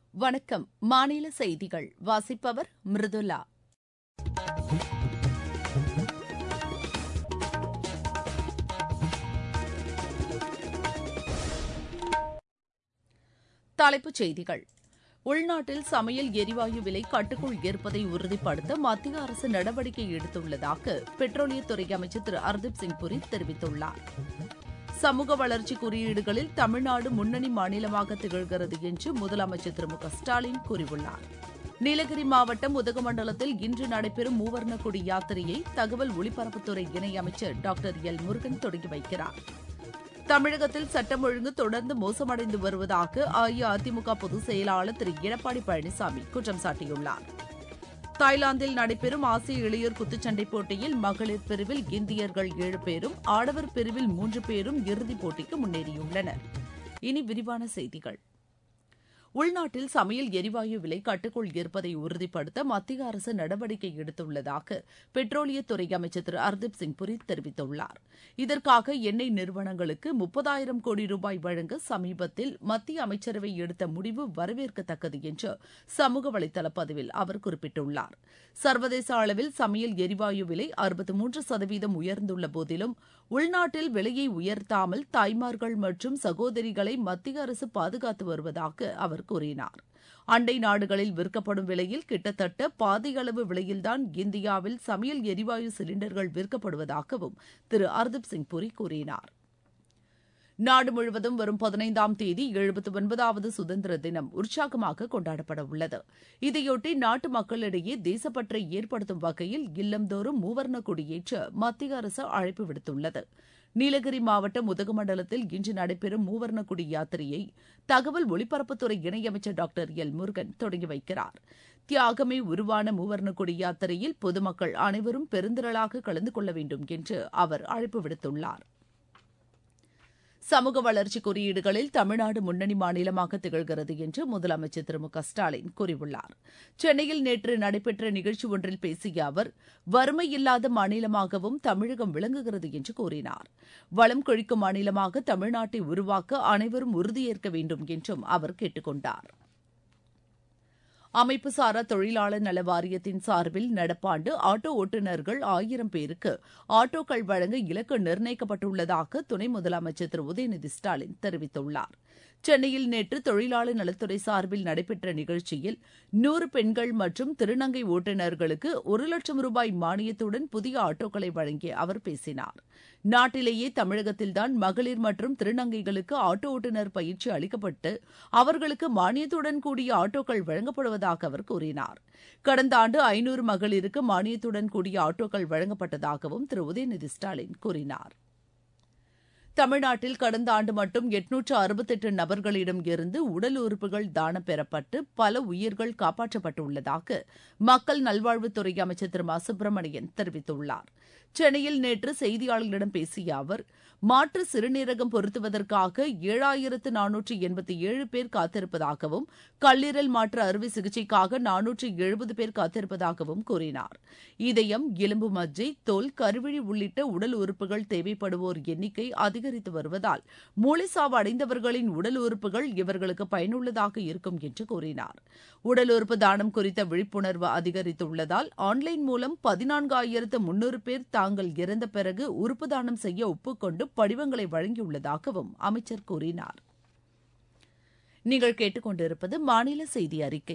வணக்கம் மாநில செய்திகள் வாசிப்பவர் மிருதுலா தலைப்புச் செய்திகள் உள்நாட்டில் சமையல் எரிவாயு விலை கட்டுக்குள் இருப்பதை உறுதிப்படுத்த மத்திய அரசு நடவடிக்கை எடுத்துள்ளதாக பெட்ரோலியத்துறை அமைச்சர் திரு ஹர்தீப் சிங் புரி தெரிவித்துள்ளார் சமூக வளர்ச்சி குறியீடுகளில் தமிழ்நாடு முன்னணி மாநிலமாக திகழ்கிறது என்று முதலமைச்சர் திரு மு க ஸ்டாலின் கூறியுள்ளார் நீலகிரி மாவட்டம் உதகமண்டலத்தில் இன்று நடைபெறும் மூவர்ண கொடி யாத்திரையை தகவல் ஒலிபரப்புத்துறை இணையமைச்சர் டாக்டர் எல் முருகன் தொடங்கி வைக்கிறார் தமிழகத்தில் சட்டம் ஒழுங்கு தொடர்ந்து மோசமடைந்து வருவதாக அஇஅதிமுக பொதுச் செயலாளர் திரு எடப்பாடி பழனிசாமி குற்றம் சாட்டியுள்ளார் தாய்லாந்தில் நடைபெறும் ஆசிய இளையோர் குத்துச்சண்டை போட்டியில் மகளிர் பிரிவில் இந்தியர்கள் ஏழு பேரும் ஆடவர் பிரிவில் மூன்று பேரும் இறுதிப் போட்டிக்கு முன்னேறியுள்ளனர் இனி விரிவான செய்திகள் உள்நாட்டில் சமையல் எரிவாயு விலை கட்டுக்குள் இருப்பதை உறுதிப்படுத்த மத்திய அரசு நடவடிக்கை எடுத்துள்ளதாக பெட்ரோலியத்துறை அமைச்சர் திரு ஹர்தீப் சிங் புரி தெரிவித்துள்ளார் இதற்காக எண்ணெய் நிறுவனங்களுக்கு முப்பதாயிரம் கோடி ரூபாய் வழங்க சமீபத்தில் மத்திய அமைச்சரவை எடுத்த முடிவு வரவேற்கத்தக்கது என்று சமூக வலைதள பதிவில் அவர் குறிப்பிட்டுள்ளார் சர்வதேச அளவில் சமையல் எரிவாயு விலை அறுபத்தி மூன்று சதவீதம் உயர்ந்துள்ள போதிலும் உள்நாட்டில் விலையை உயர்த்தாமல் தாய்மார்கள் மற்றும் சகோதரிகளை மத்திய அரசு பாதுகாத்து வருவதாக அவர் கூறினார் அண்டை நாடுகளில் விற்கப்படும் விலையில் கிட்டத்தட்ட பாதியளவு விலையில்தான் இந்தியாவில் சமையல் எரிவாயு சிலிண்டர்கள் விற்கப்படுவதாகவும் திரு ஹர்தீப் சிங் புரி கூறினார் நாடு முழுவதும் வரும் பதினைந்தாம் தேதி எழுபத்தி ஒன்பதாவது சுதந்திர தினம் உற்சாகமாக கொண்டாடப்பட உள்ளது இதையொட்டி நாட்டு மக்களிடையே தேசப்பற்றை ஏற்படுத்தும் வகையில் இல்லந்தோறும் மூவர்ண கொடியேற்ற மத்திய அரசு அழைப்பு விடுத்துள்ளது நீலகிரி மாவட்டம் உதகமண்டலத்தில் இன்று நடைபெறும் மூவர்ண கொடி யாத்திரையை தகவல் ஒலிபரப்புத்துறை இணையமைச்சர் டாக்டர் எல் முருகன் தொடங்கி வைக்கிறார் தியாகமே உருவான மூவர்ண கொடி யாத்திரையில் பொதுமக்கள் அனைவரும் பெருந்திரளாக கலந்து கொள்ள வேண்டும் என்று அவர் அழைப்பு விடுத்துள்ளார் சமூக வளர்ச்சி குறியீடுகளில் தமிழ்நாடு முன்னணி மாநிலமாக திகழ்கிறது என்று முதலமைச்சர் திரு மு க ஸ்டாலின் கூறியுள்ளார் சென்னையில் நேற்று நடைபெற்ற நிகழ்ச்சி ஒன்றில் பேசிய அவர் வறுமை இல்லாத மாநிலமாகவும் தமிழகம் விளங்குகிறது என்று கூறினார் வளம் கொழிக்கும் மாநிலமாக தமிழ்நாட்டை உருவாக்க அனைவரும் உறுதியேற்க வேண்டும் என்றும் அவர் கேட்டுக் கொண்டார் அமைப்புசாரா தொழிலாளர் நல வாரியத்தின் சார்பில் நடப்பாண்டு ஆட்டோ ஓட்டுநர்கள் ஆயிரம் பேருக்கு ஆட்டோக்கள் வழங்க இலக்கு நிர்ணயிக்கப்பட்டுள்ளதாக துணை முதலமைச்சர் திரு உதயநிதி ஸ்டாலின் தெரிவித்துள்ளார் சென்னையில் நேற்று தொழிலாளர் நலத்துறை சார்பில் நடைபெற்ற நிகழ்ச்சியில் நூறு பெண்கள் மற்றும் திருநங்கை ஓட்டுநர்களுக்கு ஒரு லட்சம் ரூபாய் மானியத்துடன் புதிய ஆட்டோக்களை வழங்கி அவர் பேசினார் நாட்டிலேயே தமிழகத்தில்தான் மகளிர் மற்றும் திருநங்கைகளுக்கு ஆட்டோ ஓட்டுநர் பயிற்சி அளிக்கப்பட்டு அவர்களுக்கு மானியத்துடன் கூடிய ஆட்டோக்கள் வழங்கப்படுவதாக அவர் கூறினார் கடந்த ஆண்டு ஐநூறு மகளிருக்கு மானியத்துடன் கூடிய ஆட்டோக்கள் வழங்கப்பட்டதாகவும் திரு உதயநிதி ஸ்டாலின் கூறினார் தமிழ்நாட்டில் கடந்த ஆண்டு மட்டும் எட்நூற்று அறுபத்தெட்டு நபர்களிடம் இருந்து உடல் உறுப்புகள் தானம் பெறப்பட்டு பல உயிர்கள் காப்பாற்றப்பட்டுள்ளதாக மக்கள் நல்வாழ்வுத்துறை அமைச்சர் திரு மா சுப்பிரமணியன் தெரிவித்துள்ளார் சென்னையில் நேற்று செய்தியாளர்களிடம் பேசிய அவர் மாற்று சிறுநீரகம் பொருத்துவதற்காக ஏழாயிரத்து நானூற்று எண்பத்தி ஏழு பேர் காத்திருப்பதாகவும் கல்லீரல் மாற்று அறுவை சிகிச்சைக்காக நானூற்று எழுபது பேர் காத்திருப்பதாகவும் கூறினார் இதயம் எலும்பு மஜ்ஜை தோல் கருவிழி உள்ளிட்ட உடல் உறுப்புகள் தேவைப்படுவோர் எண்ணிக்கை அதிகரித்து வருவதால் மூளைசாவு அடைந்தவர்களின் உடல் உறுப்புகள் இவர்களுக்கு பயனுள்ளதாக இருக்கும் என்று கூறினார் உடல் உறுப்பு தானம் குறித்த விழிப்புணர்வு அதிகரித்துள்ளதால் ஆன்லைன் மூலம் பதினான்காயிரத்து முன்னூறு பேர் தாங்கள் இறந்த பிறகு உறுப்பு தானம் செய்ய ஒப்புக்கொண்டு படிவங்களை வழங்கியுள்ளதாகவும் அமைச்சர் கூறினார் நீங்கள் கேட்டுக்கொண்டிருப்பது மாநில செய்தி அறிக்கை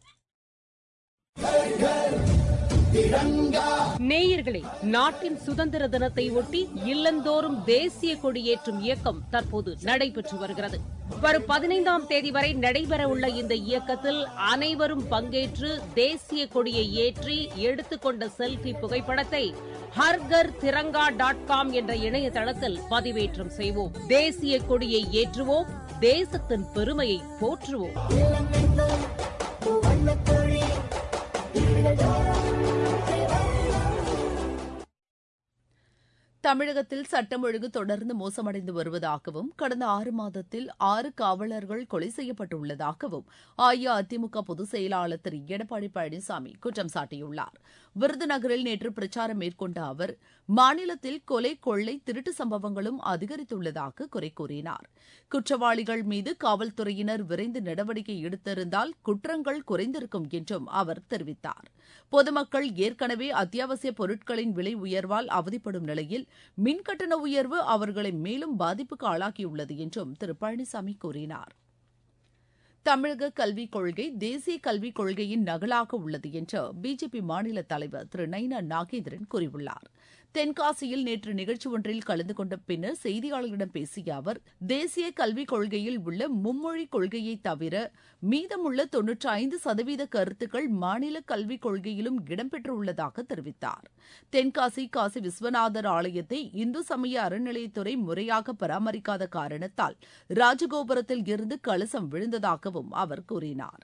நேயர்களே நாட்டின் சுதந்திர தினத்தை ஒட்டி இல்லந்தோறும் தேசிய கொடியேற்றும் இயக்கம் தற்போது நடைபெற்று வருகிறது வரும் பதினைந்தாம் தேதி வரை நடைபெறவுள்ள இந்த இயக்கத்தில் அனைவரும் பங்கேற்று தேசிய கொடியை ஏற்றி எடுத்துக்கொண்ட செல்பி புகைப்படத்தை ஹர்கர் திரங்கா டாட் காம் என்ற இணையதளத்தில் பதிவேற்றம் செய்வோம் தேசிய கொடியை ஏற்றுவோம் தேசத்தின் பெருமையை போற்றுவோம் தமிழகத்தில் சட்டம் ஒழுங்கு தொடர்ந்து மோசமடைந்து வருவதாகவும் கடந்த ஆறு மாதத்தில் ஆறு காவலர்கள் கொலை செய்யப்பட்டுள்ளதாகவும் அஇஅதிமுக பொதுச் செயலாளர் திரு எடப்பாடி பழனிசாமி குற்றம் சாட்டியுள்ளார் விருதுநகரில் நேற்று பிரச்சாரம் மேற்கொண்ட அவர் மாநிலத்தில் கொலை கொள்ளை திருட்டு சம்பவங்களும் அதிகரித்துள்ளதாக குறை கூறினார் குற்றவாளிகள் மீது காவல்துறையினர் விரைந்து நடவடிக்கை எடுத்திருந்தால் குற்றங்கள் குறைந்திருக்கும் என்றும் அவர் தெரிவித்தார் பொதுமக்கள் ஏற்கனவே அத்தியாவசிய பொருட்களின் விலை உயர்வால் அவதிப்படும் நிலையில் மின்கட்டண உயர்வு அவர்களை மேலும் பாதிப்புக்கு ஆளாக்கியுள்ளது என்றும் திரு பழனிசாமி கூறினார் தமிழக கல்விக் கொள்கை தேசிய கல்விக் கொள்கையின் நகலாக உள்ளது என்று பிஜேபி மாநில தலைவர் திரு நைனா நாகேந்திரன் கூறியுள்ளார் தென்காசியில் நேற்று நிகழ்ச்சி ஒன்றில் கலந்து கொண்ட பின்னர் செய்தியாளர்களிடம் பேசிய அவர் தேசிய கல்விக் கொள்கையில் உள்ள மும்மொழி கொள்கையை தவிர மீதமுள்ள தொன்னூற்றி ஐந்து சதவீத கருத்துக்கள் மாநில கல்விக் கொள்கையிலும் இடம்பெற்றுள்ளதாக தெரிவித்தார் தென்காசி காசி விஸ்வநாதர் ஆலயத்தை இந்து சமய அறநிலையத்துறை முறையாக பராமரிக்காத காரணத்தால் ராஜகோபுரத்தில் இருந்து கலசம் விழுந்ததாகவும் அவர் கூறினார்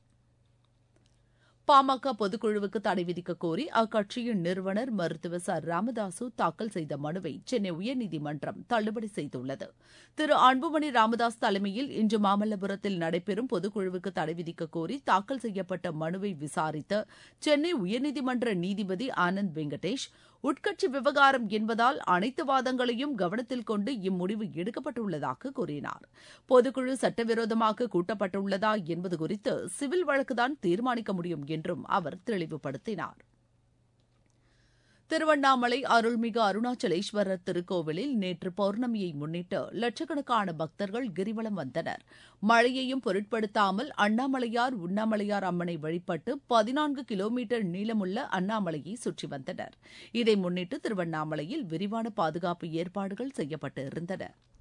பாமக பொதுக்குழுவுக்கு தடை விதிக்க கோரி அக்கட்சியின் நிறுவனர் மருத்துவர் ச ராமதாசு தாக்கல் செய்த மனுவை சென்னை உயர்நீதிமன்றம் தள்ளுபடி செய்துள்ளது திரு அன்புமணி ராமதாஸ் தலைமையில் இன்று மாமல்லபுரத்தில் நடைபெறும் பொதுக்குழுவுக்கு தடை விதிக்க கோரி தாக்கல் செய்யப்பட்ட மனுவை விசாரித்த சென்னை உயர்நீதிமன்ற நீதிபதி ஆனந்த் வெங்கடேஷ் உட்கட்சி விவகாரம் என்பதால் அனைத்து வாதங்களையும் கவனத்தில் கொண்டு இம்முடிவு எடுக்கப்பட்டுள்ளதாக கூறினார் பொதுக்குழு சட்டவிரோதமாக கூட்டப்பட்டுள்ளதா என்பது குறித்து சிவில் வழக்குதான் தீர்மானிக்க முடியும் என்றும் அவர் தெளிவுபடுத்தினார் திருவண்ணாமலை அருள்மிகு அருணாச்சலேஸ்வரர் திருக்கோவிலில் நேற்று பௌர்ணமியை முன்னிட்டு லட்சக்கணக்கான பக்தர்கள் கிரிவலம் வந்தனர் மழையையும் பொருட்படுத்தாமல் அண்ணாமலையார் உண்ணாமலையார் அம்மனை வழிபட்டு பதினான்கு கிலோமீட்டர் நீளமுள்ள அண்ணாமலையை சுற்றி வந்தனர் இதை முன்னிட்டு திருவண்ணாமலையில் விரிவான பாதுகாப்பு ஏற்பாடுகள் செய்யப்பட்டு இருந்தன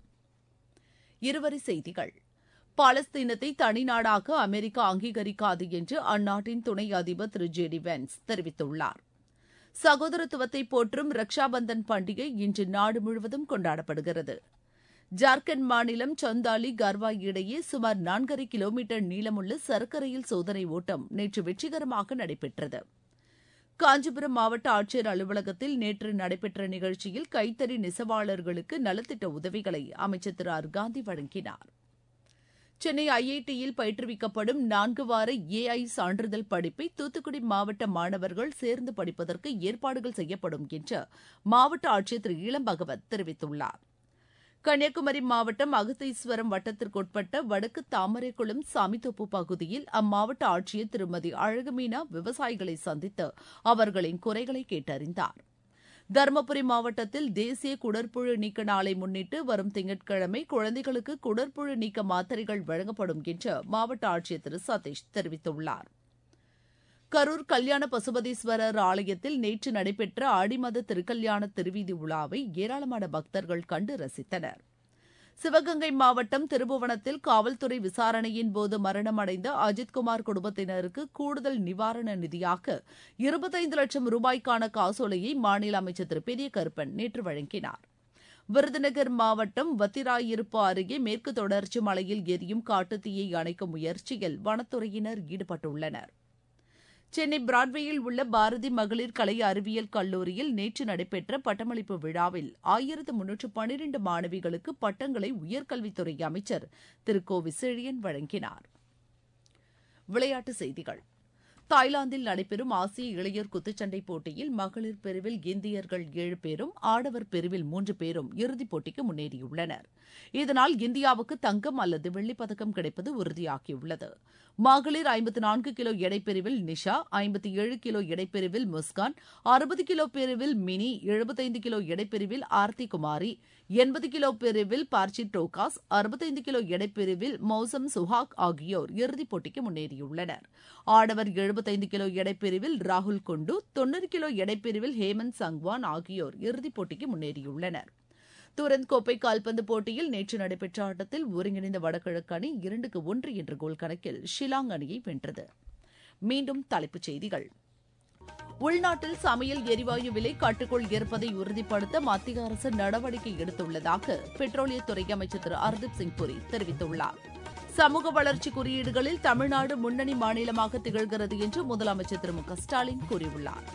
இருவரி செய்திகள் பாலஸ்தீனத்தை தனிநாடாக அமெரிக்கா அங்கீகரிக்காது என்று அந்நாட்டின் துணை அதிபர் திரு ஜே டி வென்ஸ் தெரிவித்துள்ளார் சகோதரத்துவத்தை போற்றும் ரக்ஷாபந்தன் பண்டிகை இன்று நாடு முழுவதும் கொண்டாடப்படுகிறது ஜார்க்கண்ட் மாநிலம் சந்தாலி கர்வா இடையே சுமார் நான்கரை கிலோமீட்டர் நீளமுள்ள சரக்கு ரயில் சோதனை ஓட்டம் நேற்று வெற்றிகரமாக நடைபெற்றது காஞ்சிபுரம் மாவட்ட ஆட்சியர் அலுவலகத்தில் நேற்று நடைபெற்ற நிகழ்ச்சியில் கைத்தறி நெசவாளர்களுக்கு நலத்திட்ட உதவிகளை அமைச்சர் திரு ஆர் காந்தி வழங்கினார் சென்னை ஐஐடியில் பயிற்றுவிக்கப்படும் நான்கு வார ஏஐ சான்றிதழ் படிப்பை தூத்துக்குடி மாவட்ட மாணவர்கள் சேர்ந்து படிப்பதற்கு ஏற்பாடுகள் செய்யப்படும் என்று மாவட்ட ஆட்சியர் திரு இளம்பகவத் தெரிவித்துள்ளார் கன்னியாகுமரி மாவட்டம் அகத்தீஸ்வரம் வட்டத்திற்குட்பட்ட வடக்கு தாமரைக்குளம் சாமித்தோப்பு பகுதியில் அம்மாவட்ட ஆட்சியர் திருமதி அழகுமீனா விவசாயிகளை சந்தித்து அவர்களின் குறைகளை கேட்டறிந்தார் தருமபுரி மாவட்டத்தில் தேசிய குடற்புழு நீக்க நாளை முன்னிட்டு வரும் திங்கட்கிழமை குழந்தைகளுக்கு குடற்புழு நீக்க மாத்திரைகள் வழங்கப்படும் என்று மாவட்ட ஆட்சியர் திரு சதீஷ் தெரிவித்துள்ளார் கரூர் கல்யாண பசுபதீஸ்வரர் ஆலயத்தில் நேற்று நடைபெற்ற ஆடிமத திருக்கல்யாண திருவீதி உலாவை ஏராளமான பக்தர்கள் கண்டு ரசித்தனர் சிவகங்கை மாவட்டம் திருபுவனத்தில் காவல்துறை விசாரணையின் போது மரணமடைந்த அஜித்குமார் குடும்பத்தினருக்கு கூடுதல் நிவாரண நிதியாக இருபத்தைந்து லட்சம் ரூபாய்க்கான காசோலையை மாநில அமைச்சர் திரு பெரிய கருப்பன் நேற்று வழங்கினார் விருதுநகர் மாவட்டம் வத்திராயிருப்பு அருகே மேற்கு தொடர்ச்சி மலையில் எரியும் காட்டுத்தீயை அணைக்கும் முயற்சியில் வனத்துறையினர் ஈடுபட்டுள்ளனர் சென்னை பிராட்வேயில் உள்ள பாரதி மகளிர் கலை அறிவியல் கல்லூரியில் நேற்று நடைபெற்ற பட்டமளிப்பு விழாவில் ஆயிரத்து முன்னூற்று பனிரெண்டு மாணவிகளுக்கு பட்டங்களை உயர்கல்வித்துறை அமைச்சர் திரு கோ விசெழியன் வழங்கினார் விளையாட்டுச் செய்திகள் தாய்லாந்தில் நடைபெறும் ஆசிய இளையோர் குத்துச்சண்டை போட்டியில் மகளிர் பிரிவில் இந்தியர்கள் ஏழு பேரும் ஆடவர் பிரிவில் மூன்று பேரும் இறுதிப் போட்டிக்கு முன்னேறியுள்ளனர் இதனால் இந்தியாவுக்கு தங்கம் அல்லது வெள்ளிப் பதக்கம் கிடைப்பது உறுதியாகியுள்ளது மகளிர் ஐம்பத்து நான்கு கிலோ எடைப்பிரிவில் நிஷா ஐம்பத்தி ஏழு கிலோ எடைப்பிரிவில் முஸ்கான் அறுபது கிலோ பிரிவில் மினி எழுபத்தைந்து கிலோ எடைப்பிரிவில் ஆர்த்தி குமாரி எண்பது கிலோ பிரிவில் பார்ச்சி டோகாஸ் அறுபத்தைந்து கிலோ எடைப்பிரிவில் மௌசம் சுஹாக் ஆகியோர் இறுதிப் போட்டிக்கு முன்னேறியுள்ளனர் ஆடவர் எழுபத்தைந்து கிலோ எடைப்பிரிவில் ராகுல் குண்டு தொன்னூறு கிலோ எடைப்பிரிவில் ஹேமந்த் சங்வான் ஆகியோர் இறுதிப் போட்டிக்கு முன்னேறியுள்ளனர் துரந்த் கோப்பை கால்பந்து போட்டியில் நேற்று நடைபெற்ற ஆட்டத்தில் ஒருங்கிணைந்த வடகிழக்கு அணி இரண்டுக்கு ஒன்று என்ற கோல் கணக்கில் ஷிலாங் அணியை வென்றது மீண்டும் தலைப்புச் செய்திகள் உள்நாட்டில் சமையல் எரிவாயு விலை கட்டுக்குள் இருப்பதை உறுதிப்படுத்த மத்திய அரசு நடவடிக்கை எடுத்துள்ளதாக பெட்ரோலியத்துறை அமைச்சர் திரு ஹர்தீப் சிங் புரி தெரிவித்துள்ளார் சமூக வளர்ச்சி குறியீடுகளில் தமிழ்நாடு முன்னணி மாநிலமாக திகழ்கிறது என்று முதலமைச்சர் திரு மு க ஸ்டாலின் கூறியுள்ளார்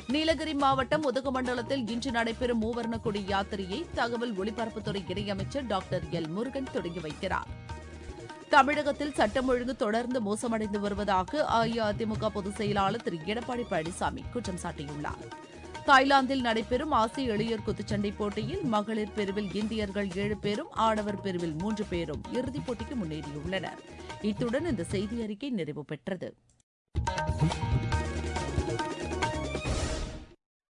நீலகிரி மாவட்டம் உதகமண்டலத்தில் இன்று நடைபெறும் மூவர்ண கொடி யாத்திரையை தகவல் ஒலிபரப்புத்துறை இணையமைச்சர் டாக்டர் எல் முருகன் தொடங்கி வைக்கிறார் தமிழகத்தில் சட்டம் ஒழுங்கு தொடர்ந்து மோசமடைந்து வருவதாக அஇஅதிமுக பொதுச் செயலாளர் திரு எடப்பாடி பழனிசாமி குற்றம் சாட்டியுள்ளார் தாய்லாந்தில் நடைபெறும் ஆசிய இளையோர் குத்துச்சண்டை போட்டியில் மகளிர் பிரிவில் இந்தியர்கள் ஏழு பேரும் ஆடவர் பிரிவில் மூன்று பேரும் இறுதிப் போட்டிக்கு முன்னேறியுள்ளனர் இத்துடன் இந்த செய்தி அறிக்கை நிறைவு பெற்றது